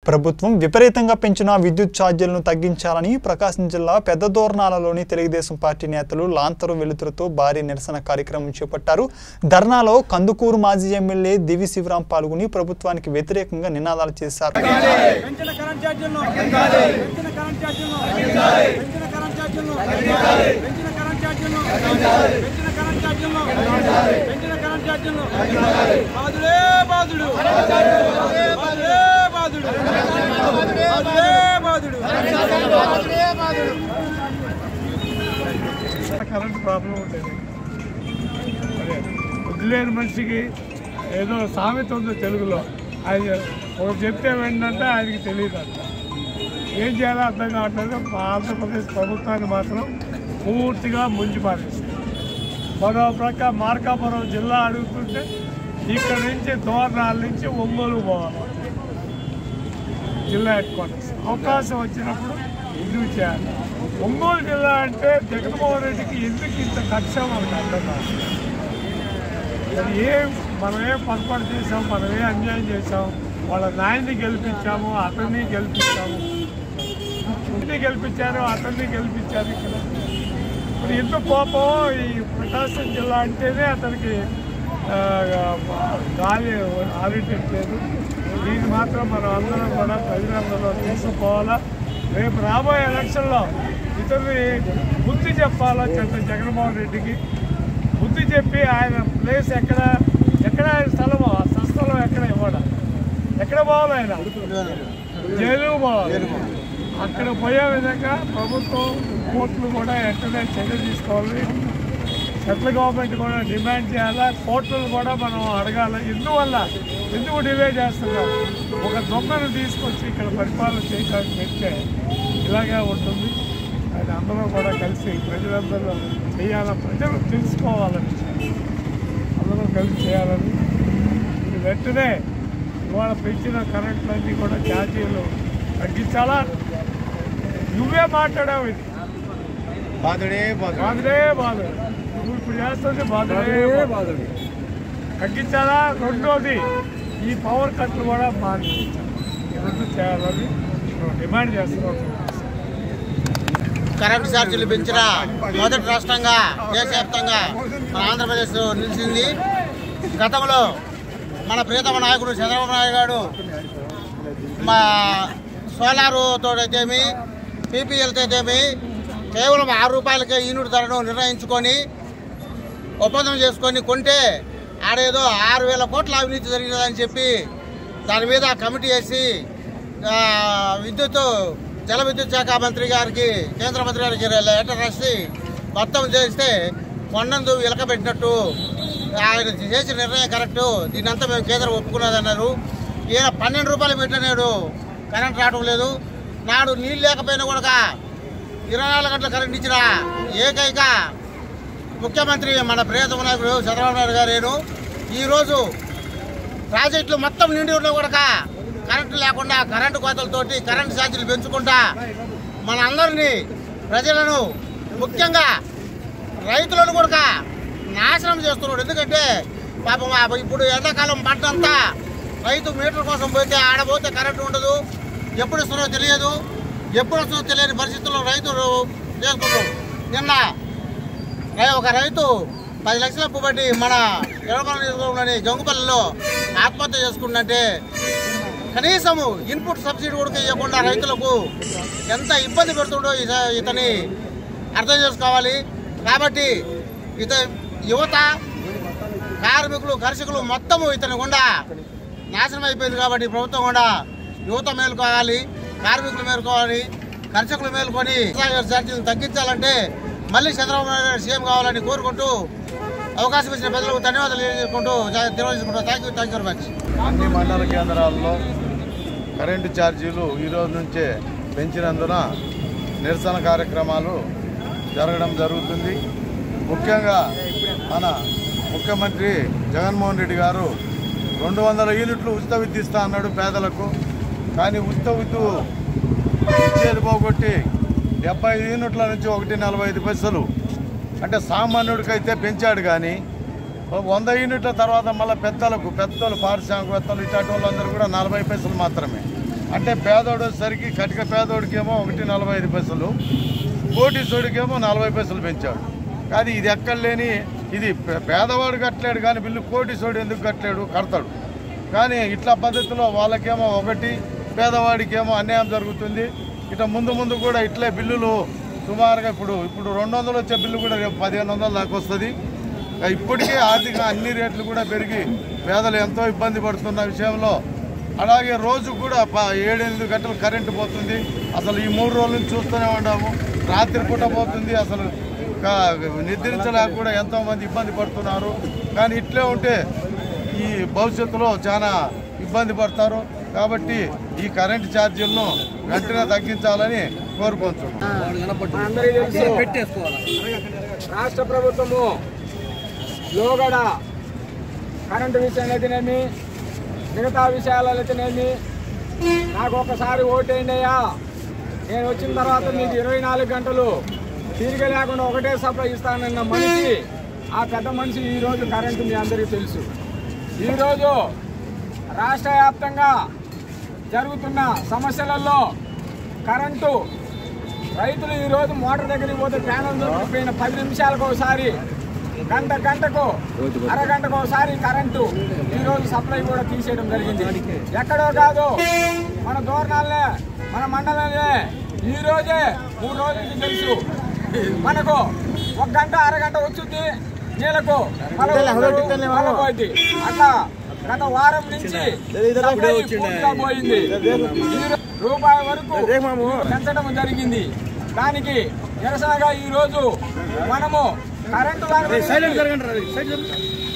ప్రభుత్వం విపరీతంగా పెంచిన విద్యుత్ ఛార్జీలను తగ్గించాలని ప్రకాశం జిల్లా పెద్ద దోర్నాలలోని తెలుగుదేశం పార్టీ నేతలు లాంతరు వెలుతురుతో భారీ నిరసన కార్యక్రమం చేపట్టారు ధర్నాలో కందుకూరు మాజీ ఎమ్మెల్యే దివి శివరాం పాల్గొని ప్రభుత్వానికి వ్యతిరేకంగా నినాదాలు చేశారు పెంచిన కరెంట్ ఛార్జీలను పెంచిన కరెంట్ ఛార్జీలను పెంచిన కరెంట్ ఛార్జీలను పెంచిన కరెంట్ ఛార్జీలను పెంచిన కరెంట్ ఛార్జీలను పెంచిన కరెంట్ ఛార్జీలను బాధుడే బాధుడు బాధుడే బాధుడు బాధుడే బాధుడు కరెంట్ ప్రాబ్లం ఉండేది అదే వదిలేని మనిషికి ఏదో సామెత ఉంది తెలుగులో ఆయన ఒకటి చెప్తే ఏంటంటే ఆయనకి తెలియదు అంట ఏం చేయాలో అర్థం కావట్లేదు మా ఆంధ్రప్రదేశ్ ప్రభుత్వాన్ని మాత్రం పూర్తిగా ముంచి పారేసింది మరో ప్రక్క మార్కాపురం జిల్లా అడుగుతుంటే ఇక్కడ నుంచి దోర్నాల నుంచి ఒంగోలు పోవాలి జిల్లా హెడ్ క్వార్టర్స్ అవకాశం వచ్చినప్పుడు ఎందుకు చేయాలి ఒంగోలు జిల్లా అంటే జగన్మోహన్ రెడ్డికి ఎందుకు ఇంత కక్ష మనకు అర్థం కాదు మరి ఏం మనం ఏం పొరపాటు చేసాం మనం ఏ అన్యాయం చేసాం వాళ్ళ నాయన్ని గెలిపించాము అతన్ని గెలిపించాము ఇతన్ని గెలిపించారు అతన్ని గెలిపించారు ఇక్కడ మరి ఎంత కోపం ఈ ప్రకాశం జిల్లా అంటేనే అతనికి ఆ, గాలి ఆరేటట్లేదు దీన్ని మాత్రం మనం అందరం కూడా ప్రజలందరూ తీసుకోవాలా రేపు రాబోయే ఎలక్షన్లో ఇతన్ని బుద్ధి చెప్పాలా చెత్త జగన్మోహన్ రెడ్డికి బుద్ధి చెప్పి ఆయన ప్లేస్ ఎక్కడ ఎక్కడ ఆయన స్థలము ఆ స్వస్థలం ఎక్కడ ఇవ్వడం ఎక్కడ పోవాలి ఆయన జైలు పోవాలి అక్కడ పోయే విధంగా ప్రభుత్వం కోర్టులు కూడా వెంటనే చర్య తీసుకోవాలి సెంట్రల్ గవర్నమెంట్ కూడా డిమాండ్ చేయాలా కోర్టులు కూడా మనం అడగాలి ఎందువల్ల ఎందుకు డిలే చేస్తున్నారు ఒక దొంగను తీసుకొచ్చి ఇక్కడ పరిపాలన చేయడానికి పెడితే ఇలాగే ఉంటుంది అది అందరూ కూడా కలిసి ప్రజలందరూ చేయాల ప్రజలు తెలుసుకోవాలని అందరూ కలిసి చేయాలని ఇది వెంటనే ఇవాళ పెంచిన కరెంట్లన్నీ కూడా ఛార్జీలు తగ్గించాలా నువ్వే మాట్లాడావు ఇది బాధుడే బాధుడు బాధుడే బాధ నువ్వు ఇప్పుడు చేస్తుంది బాధుడే బాధుడు తగ్గించాలా రెండోది ఈ పవర్ కట్లు కూడా మానిపించాలి ఈ రెండు చేయాలని మేము డిమాండ్ చేస్తున్నాం కరెంటు ఛార్జీలు పెంచిన మొదటి రాష్ట్రంగా దేశవ్యాప్తంగా మన ఆంధ్రప్రదేశ్ నిలిచింది గతంలో మన ప్రియతమ నాయకుడు చంద్రబాబు నాయుడు గారు మా సోలారుతో అయితేమి పీపీఎల్తో అయితేమి కేవలం ఆరు రూపాయలకే యూనిట్ ధరను నిర్ణయించుకొని ఒప్పందం చేసుకొని కొంటే ఆడేదో ఆరు వేల కోట్ల అవినీతి జరిగినదని చెప్పి దాని మీద కమిటీ వేసి ఆ, విద్యుత్ జల విద్యుత్ శాఖ మంత్రి గారికి కేంద్ర మంత్రి గారికి లెటర్ రాసి మొత్తం చేస్తే కొండందు ఇలకబెట్టినట్టు ఆయన చేసిన నిర్ణయం కరెక్టు దీనంతా మేము కేంద్రం ఒప్పుకున్నదన్నారు ఈయన పన్నెండు రూపాయలు పెట్టినాడు కరెంట్ రావడం లేదు నాడు నీళ్ళు లేకపోయినా కూడా ఇరవై నాలుగు గంటల కరెంట్ ఇచ్చిన ఏకైక ముఖ్యమంత్రి మన ప్రియతమ నాయకుడు చంద్రబాబు నాయుడు గారు ఈరోజు ప్రాజెక్టులు మొత్తం నిండి ఉన్నా కూడా కరెంటు లేకుండా కరెంటు కోతలతోటి కరెంటు ఛార్జీలు పెంచుకుంటా మన అందరినీ ప్రజలను ముఖ్యంగా రైతులను కూడా నాశనం చేస్తున్నాడు ఎందుకంటే పాపం ఆ ఇప్పుడు ఎండాకాలం పంటంతా రైతు మీటర్ కోసం పోతే ఆడపోతే కరెంటు ఉండదు ఎప్పుడు ఇస్తుందో తెలియదు ఎప్పుడు వస్తుందో తెలియని పరిస్థితుల్లో రైతులు చేసుకుంటారు నిన్న రై- ఒక రైతు పది లక్షల అప్పు పట్టి మన ఎడమల నియోజకవర్గంలోని గంగుపల్లిలో ఆత్మహత్య చేసుకుంటే కనీసము ఇన్పుట్ సబ్సిడీ కూడా ఇవ్వకుండా రైతులకు ఎంత ఇబ్బంది పెడుతుండో ఇత- ఇతని అర్థం చేసుకోవాలి కాబట్టి ఇత యువత కార్మికులు కర్షకులు మొత్తము ఇతని గుండా నాశనం అయిపోయింది కాబట్టి ప్రభుత్వం కూడా యువత మేలుకోవాలి కార్మికులు మేలుకోవాలి కర్షకులు మేలుకొని ఛార్జీలను తగ్గించాలంటే మళ్ళీ చంద్రబాబు నాయుడు గారు సీఎం కావాలని కోరుకుంటూ అవకాశం ఇచ్చిన ప్రజలకు ధన్యవాదాలు తెలియజేసుకుంటూ తెలియజేసుకుంటూ thank you thank you very much అన్ని మండల కేంద్రాల్లో కరెంటు ఛార్జీలు ఈరోజు నుంచే పెంచినందున నిరసన కార్యక్రమాలు జరగడం జరుగుతుంది ముఖ్యంగా మన ముఖ్యమంత్రి జగన్మోహన్ రెడ్డి గారు రెండు వందల యూనిట్లు ఉచిత విద్యుత్ ఇస్తా అన్నాడు పేదలకు కానీ ఉచిత విద్యుత్ ఇచ్చేది పోగొట్టి డెబ్బై ఐదు యూనిట్ల నుంచి ఒకటి నలభై ఐదు పైసలు అంటే సామాన్యుడికైతే పెంచాడు కానీ వంద యూనిట్ల తర్వాత మళ్ళీ పెద్దలకు పెద్దలు పారిశ్రామికవేత్తలు ఇట్లాంటి వాళ్ళందరూ కూడా నలభై పైసలు మాత్రమే అంటే పేదోడు వచ్చేసరికి కటిక పేదోడికేమో ఒకటి నలభై ఐదు పైసలు కోటీసోడికేమో నలభై పైసలు పెంచాడు కానీ ఇది ఎక్కడ లేని ఇది పే- పేదవాడు కట్టలేడు కానీ బిల్లు కోటీసోడు ఎందుకు కట్టలేడు కడతాడు కానీ ఇట్లా పద్ధతిలో వాళ్ళకేమో ఒకటి పేదవాడికేమో అన్యాయం జరుగుతుంది ఇట్లా ముందు ముందు కూడా ఇట్లే బిల్లులు సుమారుగా ఇప్పుడు ఇప్పుడు రెండు వందలు వచ్చే బిల్లు కూడా రేపు పదిహేను వందల దాకా వస్తుంది ఇప్పటికే ఆర్థిక అన్ని రేట్లు కూడా పెరిగి పేదలు ఎంతో ఇబ్బంది పడుతున్న విషయంలో అలాగే రోజు కూడా ప- ఏడెనిమిది గంటలు కరెంటు పోతుంది అసలు ఈ మూడు రోజుల నుంచి చూస్తూనే ఉన్నాము రాత్రి పూట పోతుంది అసలు కా- నిద్రించలేక కూడా ఎంతో మంది ఇబ్బంది పడుతున్నారు కానీ ఇట్లే ఉంటే ఈ భవిష్యత్తులో చాలా ఇబ్బంది పడతారు కాబట్టి ఈ కరెంటు ఛార్జీలను వెంటనే తగ్గించాలని కోరుకుంటున్నాం అందరికీ తెలుసు రాష్ట్ర ప్రభుత్వము లోగడ కరెంటు విషయంలో అయితేనేమి మిగతా విషయాలలో అయితేనేమి నాకు ఒకసారి ఓటేయండి అయ్యా నేను వచ్చిన తర్వాత మీకు ఇరవై నాలుగు గంటలు తిరిగి లేకుండా ఒకటే సప్లై ఇస్తానన్న మనిషి ఆ పెద్ద మనిషి ఈరోజు కరెంటు మీ అందరికీ తెలుసు ఈరోజు రాష్ట్ర వ్యాప్తంగా జరుగుతున్న సమస్యలలో కరెంటు రైతులు ఈ రోజు మోటార్ దగ్గరికి పోతే ప్యానల్ దొరికిపోయిన పది నిమిషాలకు ఒకసారి గంట గంటకు అరగంటకు ఒకసారి కరెంటు ఈ రోజు సప్లై కూడా తీసేయడం జరిగింది ఎక్కడో కాదు మన దూరణాలనే మన మండలంలో ఈ రోజే మూడు రోజుల నుంచి తెలుసు మనకు ఒక గంట అరగంట వచ్చుద్ది నీళ్ళకు మళ్ళీ పోయింది అట్లా గత వారం నుంచి సప్లై పూర్తిగా పోయింది ఈ రో- రూపాయి వరకు పెంచడం జరిగింది దానికి నిరసనగా ఈ రోజు మనము కరెంటు దాని మీద